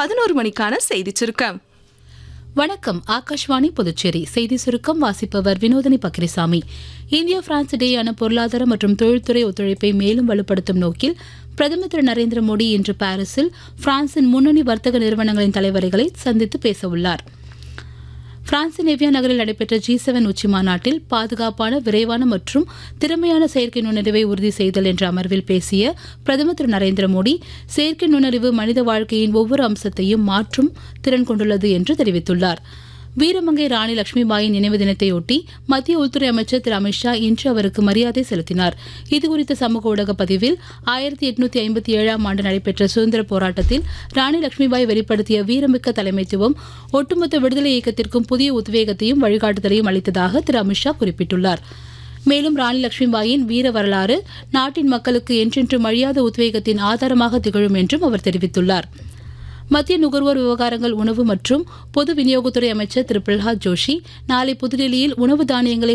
பதினோரு மணிக்கான செய்தி சுருக்கம் வணக்கம் ஆகாஷ்வாணி புதுச்சேரி செய்தி சுருக்கம் வாசிப்பவர் வினோதினி பக்ரிசாமி இந்தியா பிரான்ஸ் இடையேயான பொருளாதார மற்றும் தொழில்துறை ஒத்துழைப்பை மேலும் வலுப்படுத்தும் நோக்கில் பிரதமர் திரு நரேந்திர மோடி இன்று பாரிஸில் பிரான்சின் முன்னணி வர்த்தக நிறுவனங்களின் தலைவர்களை சந்தித்து பேசவுள்ளார் பிரான்சின் எவ்வியா நகரில் நடைபெற்ற ஜி செவன் உச்சி மாநாட்டில் பாதுகாப்பான விரைவான மற்றும் திறமையான செயற்கை நுண்ணறிவை உறுதி செய்தல் என்ற அமர்வில் பேசிய பிரதமர் திரு நரேந்திர மோடி செயற்கை நுண்ணறிவு மனித வாழ்க்கையின் ஒவ்வொரு அம்சத்தையும் மாற்றும் திறன் கொண்டுள்ளது என்று தெரிவித்துள்ளார் வீரமங்கை ராணி லட்சுமிபாயின் நினைவு தினத்தையொட்டி மத்திய உள்துறை அமைச்சர் திரு அமித்ஷா இன்று அவருக்கு மரியாதை செலுத்தினார் இதுகுறித்த சமூக ஊடக பதிவில் ஆயிரத்தி எட்நூத்தி ஐம்பத்தி ஏழாம் ஆண்டு நடைபெற்ற சுதந்திர போராட்டத்தில் ராணி லட்சுமிபாய் வெளிப்படுத்திய வீரமிக்க தலைமைத்துவம் ஒட்டுமொத்த விடுதலை இயக்கத்திற்கும் புதிய உத்வேகத்தையும் வழிகாட்டுதலையும் அளித்ததாக திரு அமித்ஷா குறிப்பிட்டுள்ளார் மேலும் ராணி லட்சுமிபாயின் வீர வரலாறு நாட்டின் மக்களுக்கு என்றென்றும் அழியாத உத்வேகத்தின் ஆதாரமாக திகழும் என்றும் அவர் தெரிவித்துள்ளார் மத்திய நுகர்வோர் விவகாரங்கள் உணவு மற்றும் பொது விநியோகத்துறை அமைச்சர் திரு பிரல்ஹாத் ஜோஷி நாளை புதுடெல்லியில் உணவு தானியங்களை